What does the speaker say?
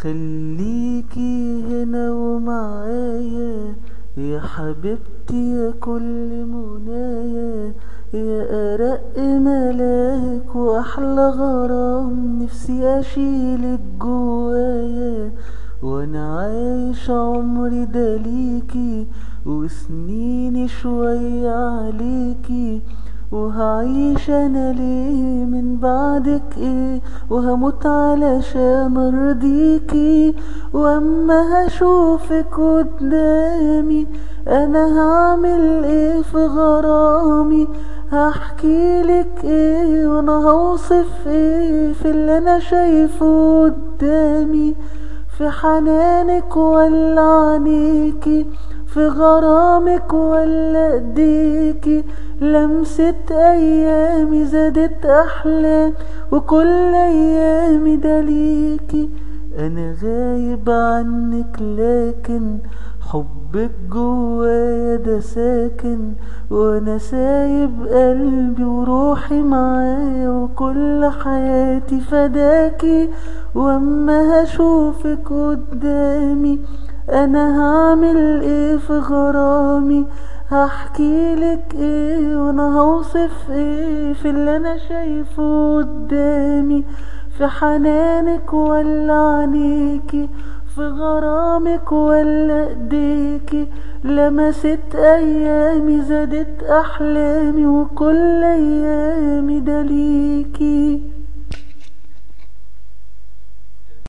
خليكي هنا ومعايا يا حبيبتي يا كل منايا يا أرق ملاك وأحلى غرام نفسي أشيلك جوايا وأنا عايش عمري ده ليكي وسنيني شوية عليكي وهعيش انا ليه من بعدك ايه وهموت علشان ارضيكي واما هشوفك قدامي انا هعمل ايه في غرامي هحكيلك ايه وانا هوصف ايه في اللي انا شايفه قدامي في حنانك ولا عينيكي في غرامك ولا ايديكي لمسة ايامي زادت احلام وكل ايامي ده ليكي انا غايب عنك لكن حبك جوايا ده ساكن وانا سايب قلبي وروحي معايا وكل حياتي فداكي واما هشوفك قدامي انا هعمل ايه في غرامي هحكيلك ايه وانا هوصف ايه في اللي انا شايفه قدامي في حنانك ولا عينيكي في غرامك ولا ايديكي لمست ايامي زادت احلامي وكل ايامي ده ليكي